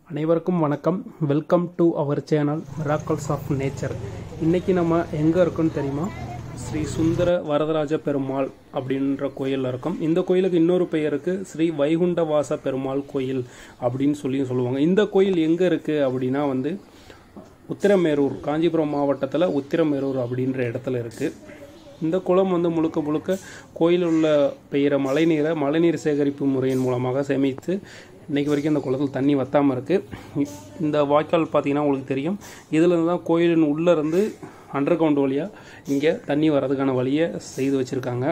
அனைவருக்கும் வணக்கம் welcome to our channel Miracles of Nature இன்னைக்கு நம்ம எங்கே இருக்கோம்னு தெரியுமா ஸ்ரீ சுந்தர வரதராஜ பெருமாள் அப்படின்ற கோயிலில் இருக்கோம் இந்த கோயிலுக்கு இன்னொரு பெயருக்கு ஸ்ரீ வைகுண்டவாச பெருமாள் கோயில் அப்படின்னு சொல்லி சொல்லுவாங்க இந்த கோயில் எங்கே இருக்குது அப்படின்னா வந்து உத்திரமேரூர் காஞ்சிபுரம் மாவட்டத்தில் உத்திரமேரூர் அப்படின்ற இடத்துல இருக்குது இந்த குளம் வந்து முழுக்க முழுக்க கோயில் உள்ள பெய்கிற மழைநீரை மழைநீர் சேகரிப்பு முறையின் மூலமாக சேமித்து இன்னைக்கு வரைக்கும் இந்த குளத்தில் தண்ணி வத்தாமல் இருக்குது இந்த வாய்க்கால் பார்த்தீங்கன்னா உங்களுக்கு தெரியும் இதில் தான் கோயிலின் உள்ளே இருந்து அண்டர் கிரவுண்ட் வழியாக இங்கே தண்ணி வர்றதுக்கான வழியை செய்து வச்சுருக்காங்க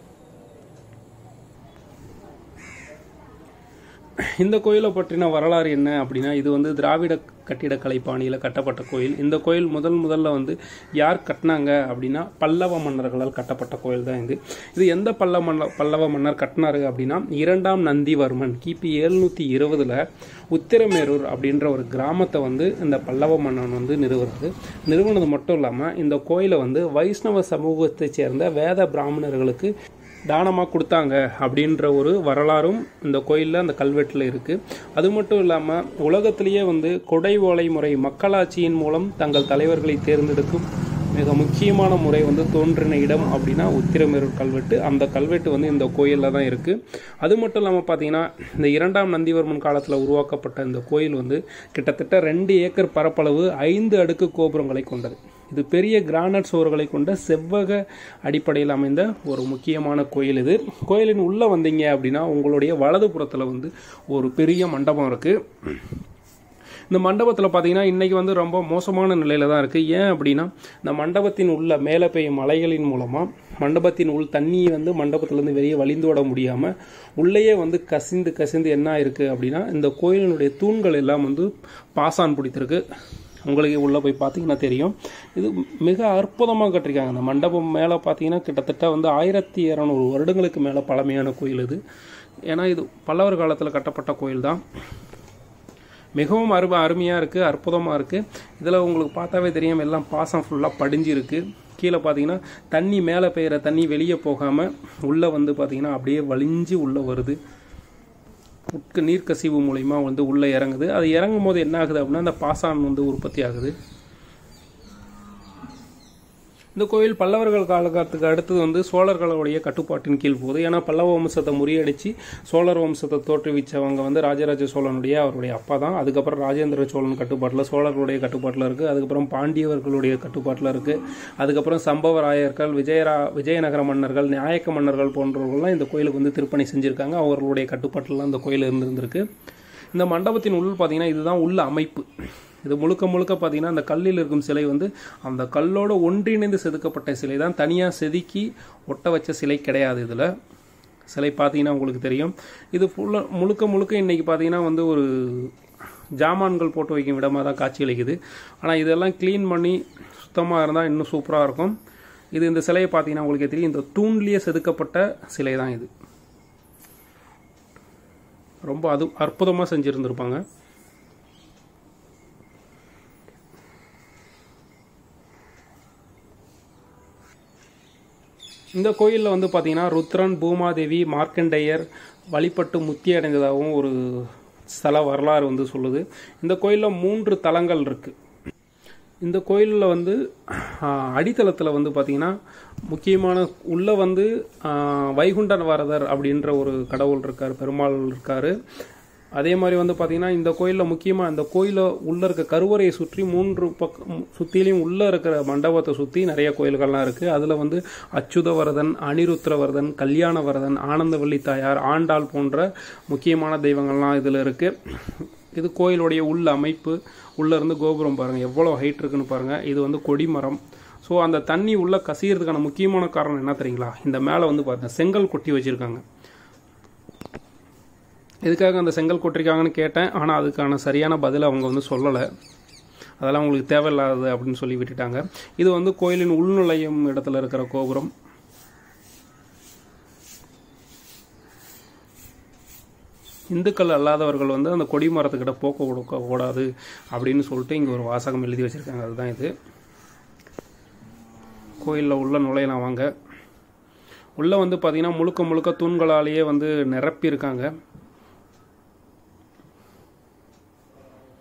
இந்த கோயிலை பற்றின வரலாறு என்ன அப்படின்னா இது வந்து திராவிட கட்டிடக்கலை பாணியில் கட்டப்பட்ட கோயில் இந்த கோயில் முதல் முதல்ல வந்து யார் கட்டினாங்க அப்படின்னா பல்லவ மன்னர்களால் கட்டப்பட்ட கோயில் தான் இது இது எந்த பல்ல மன்ன பல்லவ மன்னர் கட்டினாரு அப்படின்னா இரண்டாம் நந்திவர்மன் கிபி எழுநூற்றி இருபதில் உத்திரமேரூர் அப்படின்ற ஒரு கிராமத்தை வந்து இந்த பல்லவ மன்னன் வந்து நிறுவுறது நிறுவனது மட்டும் இல்லாமல் இந்த கோயிலை வந்து வைஷ்ணவ சமூகத்தைச் சேர்ந்த வேத பிராமணர்களுக்கு தானமாக கொடுத்தாங்க அப்படின்ற ஒரு வரலாறும் இந்த கோயிலில் அந்த கல்வெட்டில் இருக்குது அது மட்டும் இல்லாமல் உலகத்திலேயே வந்து கொடை ஓலை முறை மக்களாட்சியின் மூலம் தங்கள் தலைவர்களை தேர்ந்தெடுக்கும் மிக முக்கியமான முறை வந்து தோன்றின இடம் அப்படின்னா உத்திரமேரூர் கல்வெட்டு அந்த கல்வெட்டு வந்து இந்த கோயிலில் தான் இருக்குது அது மட்டும் இல்லாமல் பார்த்தீங்கன்னா இந்த இரண்டாம் நந்திவர்மன் காலத்தில் உருவாக்கப்பட்ட இந்த கோயில் வந்து கிட்டத்தட்ட ரெண்டு ஏக்கர் பரப்பளவு ஐந்து அடுக்கு கோபுரங்களை கொண்டது இது பெரிய கிரானைட் சுவர்களை கொண்ட செவ்வக அடிப்படையில் அமைந்த ஒரு முக்கியமான கோயில் இது கோயிலின் உள்ளே வந்தீங்க அப்படின்னா உங்களுடைய வலது புறத்தில் வந்து ஒரு பெரிய மண்டபம் இருக்குது இந்த மண்டபத்தில் பார்த்தீங்கன்னா இன்றைக்கி வந்து ரொம்ப மோசமான நிலையில் தான் இருக்குது ஏன் அப்படின்னா இந்த மண்டபத்தின் உள்ள மேலே பெய்யும் மலைகளின் மூலமாக மண்டபத்தின் உள் தண்ணியை வந்து மண்டபத்திலேருந்து வெளியே வழிந்து விட முடியாமல் உள்ளேயே வந்து கசிந்து கசிந்து என்ன ஆயிருக்கு அப்படின்னா இந்த கோயிலினுடைய தூண்கள் எல்லாம் வந்து பாசான் பிடித்திருக்கு உங்களுக்கு உள்ளே போய் பார்த்தீங்கன்னா தெரியும் இது மிக அற்புதமாக கட்டிருக்காங்க அந்த மண்டபம் மேலே பார்த்தீங்கன்னா கிட்டத்தட்ட வந்து ஆயிரத்தி இரநூறு வருடங்களுக்கு மேலே பழமையான கோயில் இது ஏன்னா இது பல்லவர் காலத்தில் கட்டப்பட்ட கோயில் தான் மிகவும் அரு அருமையாக இருக்குது அற்புதமாக இருக்குது இதில் உங்களுக்கு பார்த்தாவே தெரியும் எல்லாம் பாசம் ஃபுல்லாக படிஞ்சிருக்கு கீழே பார்த்தீங்கன்னா தண்ணி மேலே பெய்கிற தண்ணி வெளியே போகாமல் உள்ளே வந்து பார்த்தீங்கன்னா அப்படியே வலிஞ்சு உள்ளே வருது உட்கு நீர்க்கசிவு மூலிமா வந்து உள்ளே இறங்குது அது இறங்கும் போது என்ன ஆகுது அப்படின்னா அந்த பாசான் வந்து உற்பத்தி ஆகுது இந்த கோயில் பல்லவர்கள் காலகட்டத்துக்கு அடுத்தது வந்து சோழர்களுடைய கட்டுப்பாட்டின் கீழ் போகுது ஏன்னா பல்லவ வம்சத்தை முறியடித்து சோழர் வம்சத்தை தோற்றுவிச்சவங்க வந்து ராஜராஜ சோழனுடைய அவருடைய அப்பா தான் அதுக்கப்புறம் ராஜேந்திர சோழன் கட்டுப்பாட்டில் சோழர்களுடைய கட்டுப்பாட்டில் இருக்குது அதுக்கப்புறம் பாண்டியவர்களுடைய கட்டுப்பாட்டில் இருக்குது அதுக்கப்புறம் சம்பவராயர்கள் விஜயரா விஜயநகர மன்னர்கள் நாயக்க மன்னர்கள் போன்றவர்கள்லாம் இந்த கோயிலுக்கு வந்து திருப்பணி செஞ்சுருக்காங்க அவர்களுடைய கட்டுப்பாட்டில் இந்த கோயில் இருந்திருக்கு இந்த மண்டபத்தின் உள் பார்த்தீங்கன்னா இதுதான் உள்ள அமைப்பு இது முழுக்க முழுக்க பார்த்தீங்கன்னா அந்த கல்லில் இருக்கும் சிலை வந்து அந்த கல்லோடு ஒன்றிணைந்து செதுக்கப்பட்ட சிலை தான் தனியாக செதுக்கி ஒட்ட வச்ச சிலை கிடையாது இதில் சிலை பார்த்தீங்கன்னா உங்களுக்கு தெரியும் இது ஃபுல்லாக முழுக்க முழுக்க இன்றைக்கி பார்த்தீங்கன்னா வந்து ஒரு ஜாமான்கள் போட்டு வைக்கும் விடமாக தான் காட்சி அளிக்குது ஆனால் இதெல்லாம் க்ளீன் பண்ணி சுத்தமாக இருந்தால் இன்னும் சூப்பராக இருக்கும் இது இந்த சிலையை பார்த்தீங்கன்னா உங்களுக்கு தெரியும் இந்த தூண்லேயே செதுக்கப்பட்ட சிலை தான் இது ரொம்ப அது அற்புதமாக செஞ்சுருந்துருப்பாங்க இந்த கோயிலில் வந்து பார்த்தீங்கன்னா ருத்ரன் பூமாதேவி மார்க்கண்டேயர் வழிபட்டு முத்தி அடைந்ததாகவும் ஒரு ஸ்தல வரலாறு வந்து சொல்லுது இந்த கோயிலில் மூன்று தலங்கள் இருக்குது இந்த கோயிலில் வந்து அடித்தளத்தில் வந்து பார்த்திங்கன்னா முக்கியமான உள்ளே வந்து வைகுண்ட வரதர் அப்படின்ற ஒரு கடவுள் இருக்கார் பெருமாள் இருக்கார் அதே மாதிரி வந்து பார்த்திங்கன்னா இந்த கோயிலில் முக்கியமாக இந்த கோயிலை உள்ளே இருக்க கருவறையை சுற்றி மூன்று பக்கம் சுற்றிலையும் உள்ளே இருக்கிற மண்டபத்தை சுற்றி நிறைய கோயில்கள்லாம் இருக்குது அதில் வந்து அச்சுதவரதன் அனிருத்ரவரதன் கல்யாணவரதன் ஆனந்தவள்ளி தாயார் ஆண்டாள் போன்ற முக்கியமான தெய்வங்கள்லாம் இதில் இருக்குது இது கோயிலுடைய உள்ள அமைப்பு உள்ளேருந்து கோபுரம் பாருங்கள் எவ்வளோ ஹைட் இருக்குன்னு பாருங்கள் இது வந்து கொடிமரம் ஸோ அந்த தண்ணி உள்ளே கசியறதுக்கான முக்கியமான காரணம் என்ன தெரியுங்களா இந்த மேலே வந்து பாருங்கள் செங்கல் கொட்டி வச்சுருக்காங்க எதுக்காக அந்த செங்கல் கொட்டிருக்காங்கன்னு கேட்டேன் ஆனால் அதுக்கான சரியான பதில் அவங்க வந்து சொல்லலை அதெல்லாம் உங்களுக்கு தேவையில்லாதது அப்படின்னு சொல்லி விட்டுட்டாங்க இது வந்து கோயிலின் உள்நுழையும் இடத்துல இருக்கிற கோபுரம் இந்துக்கள் அல்லாதவர்கள் வந்து அந்த கொடி மரத்துக்கிட்ட போக்க கொடுக்க கூடாது அப்படின்னு சொல்லிட்டு இங்கே ஒரு வாசகம் எழுதி வச்சுருக்காங்க அதுதான் இது கோயிலில் உள்ள நுழையலாம் வாங்க உள்ளே வந்து பார்த்திங்கன்னா முழுக்க முழுக்க தூண்களாலேயே வந்து நிரப்பியிருக்காங்க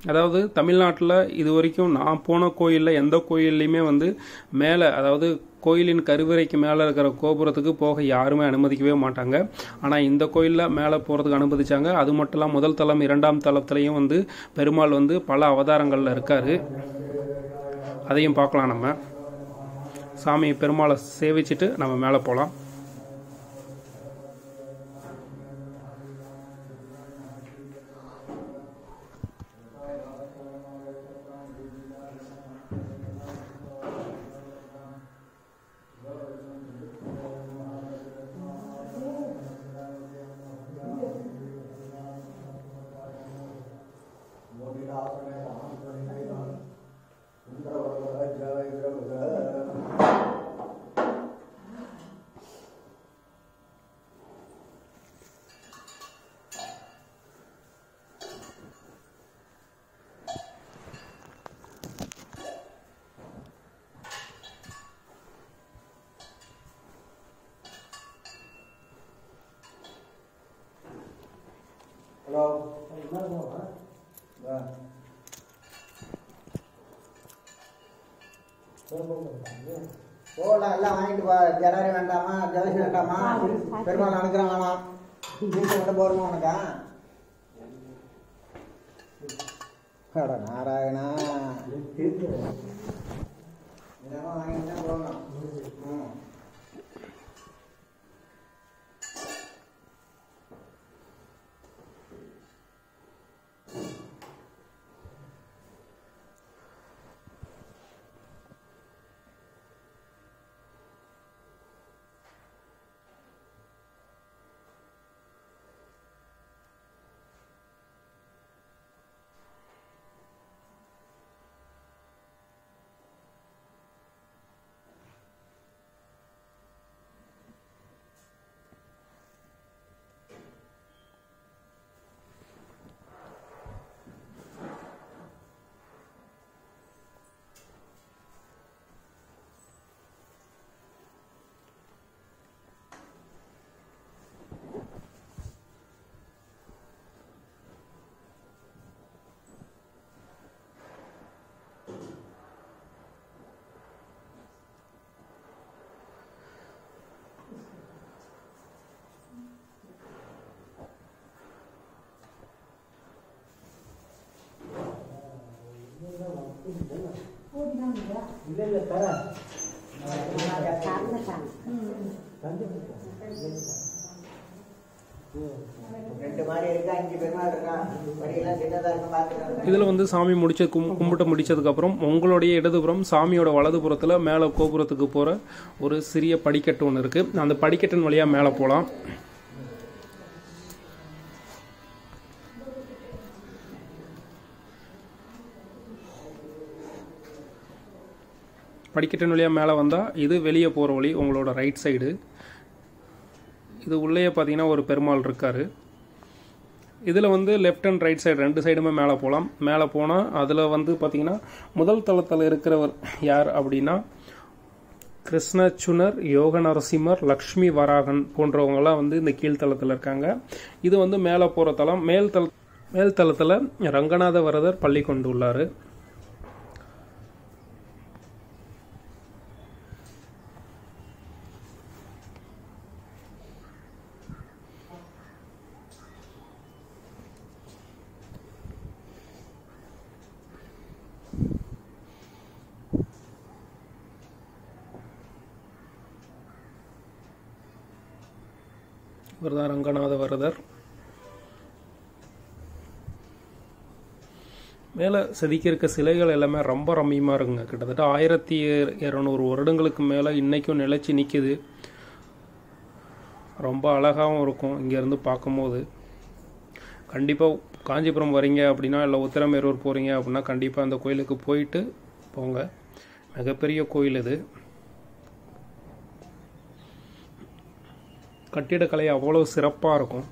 அதாவது தமிழ்நாட்டில் இது வரைக்கும் நான் போன கோயிலில் எந்த கோயில்லையுமே வந்து மேலே அதாவது கோயிலின் கருவறைக்கு மேலே இருக்கிற கோபுரத்துக்கு போக யாருமே அனுமதிக்கவே மாட்டாங்க ஆனால் இந்த கோயிலில் மேலே போகிறதுக்கு அனுமதிச்சாங்க அது மட்டும் இல்லாமல் முதல் தளம் இரண்டாம் தளத்துலையும் வந்து பெருமாள் வந்து பல அவதாரங்களில் இருக்கார் அதையும் பார்க்கலாம் நம்ம சாமி பெருமாளை சேவிச்சுட்டு நம்ம மேலே போகலாம் ஹலோ போடா எல்லாம் வாங்கிட்டு போ ஜடாரி வேண்டாமா ஜலசி வேண்டாமா பெருமாள் அனுக்கிறேன் வேணாம் வீட்டு மட்டும் போருமா உனக்கா அட நாராயணா இதெல்லாம் வாங்கிட்டு தான் போகணும் ம் ரெண்டு மாதிரி இருக்கா அஞ்சு பெருமாள் இருக்கா படியெல்லாம் சின்னதா இருக்கும் பார்த்துக்கலாம் இதில் வந்து சாமி முடிச்ச கும் கும்பிட்டு முடிச்சதுக்கப்புறம் உங்களுடைய இடதுபுறம் சாமியோட வலதுபுறத்தில் மேலே கோபுரத்துக்கு போகிற ஒரு சிறிய படிக்கட்டு ஒன்று இருக்குது அந்த படிக்கட்டின் வழியாக மேலே போகலாம் படிக்கட்டின் வழியாக மேலே வந்தால் இது வெளியே போகிற வழி உங்களோட ரைட் சைடு இது உள்ளேயே பார்த்தீங்கன்னா ஒரு பெருமாள் இருக்கார் இதில் வந்து லெஃப்ட் அண்ட் ரைட் சைடு ரெண்டு சைடுமே மேலே போகலாம் மேலே போனால் அதில் வந்து பார்த்தீங்கன்னா முதல் தளத்தில் இருக்கிறவர் யார் அப்படின்னா கிருஷ்ணச்சுனர் யோக நரசிம்மர் லக்ஷ்மி வராகன் போன்றவங்கலாம் வந்து இந்த கீழ்த்தளத்தில் இருக்காங்க இது வந்து மேலே போகிற தளம் மேல் தள மேல் தளத்தில் ரங்கநாத வரதர் பள்ளி கொண்டுள்ளார் இவர்தான் ரங்கநாத வரதர் மேலே செதுக்கி இருக்க சிலைகள் எல்லாமே ரொம்ப ரம்மியமாக இருக்குங்க கிட்டத்தட்ட ஆயிரத்தி இரநூறு வருடங்களுக்கு மேலே இன்றைக்கும் நிலைச்சி நிற்கிது ரொம்ப அழகாகவும் இருக்கும் இங்கேருந்து பார்க்கும்போது கண்டிப்பாக காஞ்சிபுரம் வரீங்க அப்படின்னா இல்லை உத்திரமேரூர் போகிறீங்க அப்படின்னா கண்டிப்பாக அந்த கோயிலுக்கு போயிட்டு போங்க மிகப்பெரிய கோயில் இது கட்டிடக்கலை அவ்வளோ சிறப்பாக இருக்கும்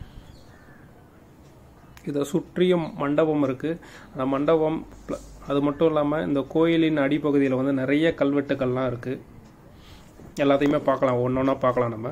இதை சுற்றியும் மண்டபம் இருக்குது அந்த மண்டபம் pl- அது மட்டும் இல்லாமல் இந்த கோயிலின் அடிப்பகுதியில் வந்து நிறைய கல்வெட்டுக்கள்லாம் இருக்குது எல்லாத்தையுமே பார்க்கலாம் ஒன்று ஒன்றா பார்க்கலாம் நம்ம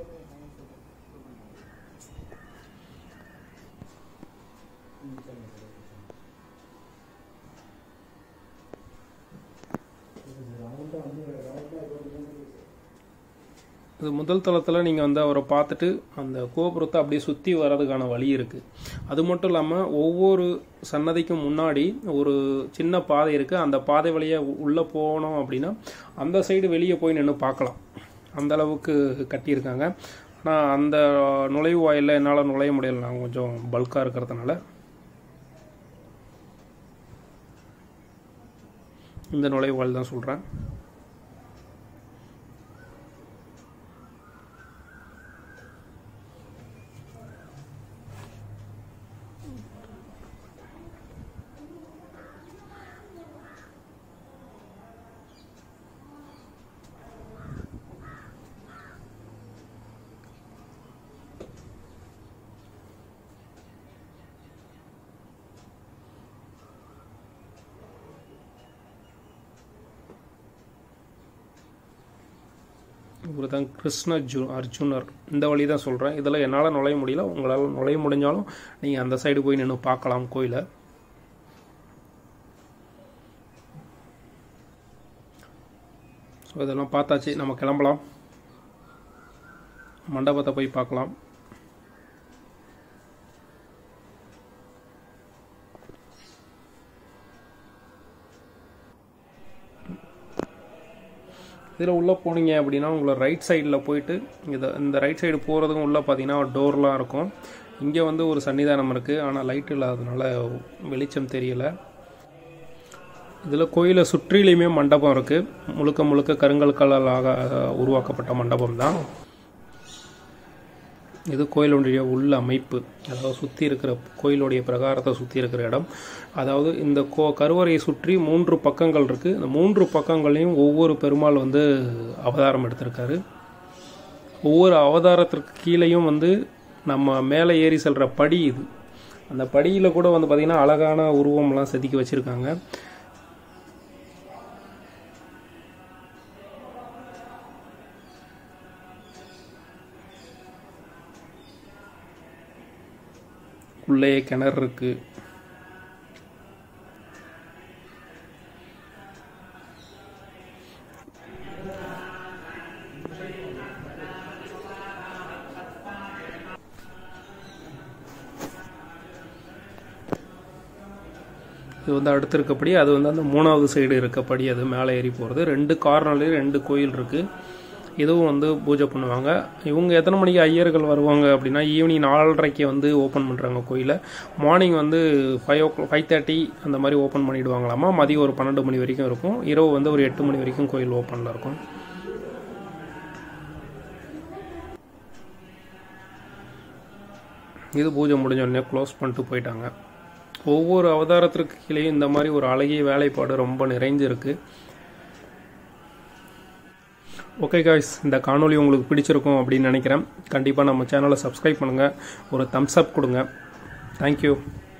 இது முதல் தளத்தில் நீங்கள் வந்து அவரை பார்த்துட்டு அந்த கோபுரத்தை அப்படியே சுற்றி வர்றதுக்கான வழி இருக்குது அது மட்டும் இல்லாமல் ஒவ்வொரு சன்னதிக்கும் முன்னாடி ஒரு சின்ன பாதை இருக்குது அந்த பாதை வழியாக உள்ளே போனோம் அப்படின்னா அந்த சைடு வெளியே போய் நின்று பார்க்கலாம் அந்த அளவுக்கு கட்டியிருக்காங்க ஆனால் அந்த நுழைவு வாயிலில் என்னால் நுழைய முடியல நான் கொஞ்சம் பல்காக இருக்கிறதுனால இந்த நுழைவு வாயில் தான் சொல்கிறேன் இவர் தான் கிருஷ்ண ஜு அர்ஜுனர் இந்த வழி தான் சொல்கிறேன் இதில் என்னால் நுழைய முடியல உங்களால் நுழைய முடிஞ்சாலும் நீங்கள் அந்த சைடு போய் நின்று பார்க்கலாம் கோயிலை ஸோ இதெல்லாம் பார்த்தாச்சு நம்ம கிளம்பலாம் மண்டபத்தை போய் பார்க்கலாம் இதில் உள்ளே போனீங்க அப்படின்னா உங்களை ரைட் சைடில் போயிட்டு இதை இந்த ரைட் சைடு போகிறதுக்கும் உள்ளே பார்த்தீங்கன்னா டோர்லாம் இருக்கும் இங்கே வந்து ஒரு சன்னிதானம் இருக்குது ஆனால் லைட் இல்லாததுனால வெளிச்சம் தெரியல இதில் கோயிலை சுற்றிலையுமே மண்டபம் இருக்குது முழுக்க முழுக்க கருங்கல் கல்லாலாக உருவாக்கப்பட்ட மண்டபம் தான் இது கோயிலுடைய உள்ள அமைப்பு அதாவது சுற்றி இருக்கிற கோயிலுடைய பிரகாரத்தை சுற்றி இருக்கிற இடம் அதாவது இந்த கோ கருவறையை சுற்றி மூன்று பக்கங்கள் இருக்குது இந்த மூன்று பக்கங்களையும் ஒவ்வொரு பெருமாள் வந்து அவதாரம் எடுத்திருக்காரு ஒவ்வொரு அவதாரத்திற்கு கீழேயும் வந்து நம்ம மேலே ஏறி செல்கிற படி இது அந்த படியில் கூட வந்து பார்த்திங்கன்னா அழகான உருவம்லாம் செதுக்கி வச்சுருக்காங்க உள்ளே கிணறு இருக்கு இது வந்து அடுத்து இருக்கப்படி அது வந்து அந்த மூணாவது சைடு இருக்கப்படி அது மேலே ஏறி போகிறது ரெண்டு கார்னர்லேயும் ரெண்டு கோயில் இருக்குது இதுவும் வந்து பூஜை பண்ணுவாங்க இவங்க எத்தனை மணிக்கு ஐயர்கள் வருவாங்க அப்படின்னா ஈவினிங் நாலரைக்கு வந்து ஓப்பன் பண்ணுறாங்க கோயிலை மார்னிங் வந்து ஃபைவ் ஓ ஃபைவ் தேர்ட்டி அந்த மாதிரி ஓப்பன் பண்ணிவிடுவாங்களாமா மதியம் ஒரு பன்னெண்டு மணி வரைக்கும் இருக்கும் இரவு வந்து ஒரு எட்டு மணி வரைக்கும் கோயில் ஓப்பனில் இருக்கும் இது பூஜை முடிஞ்ச உடனே க்ளோஸ் பண்ணிட்டு போயிட்டாங்க ஒவ்வொரு அவதாரத்திற்கு கீழேயும் இந்த மாதிரி ஒரு அழகிய வேலைப்பாடு ரொம்ப நிறைஞ்சு இருக்குது ஓகே காய்ஸ் இந்த காணொலி உங்களுக்கு பிடிச்சிருக்கும் அப்படின்னு நினைக்கிறேன் கண்டிப்பாக நம்ம சேனலை சப்ஸ்கிரைப் பண்ணுங்கள் ஒரு தம்ஸ் அப் கொடுங்க தேங்க்யூ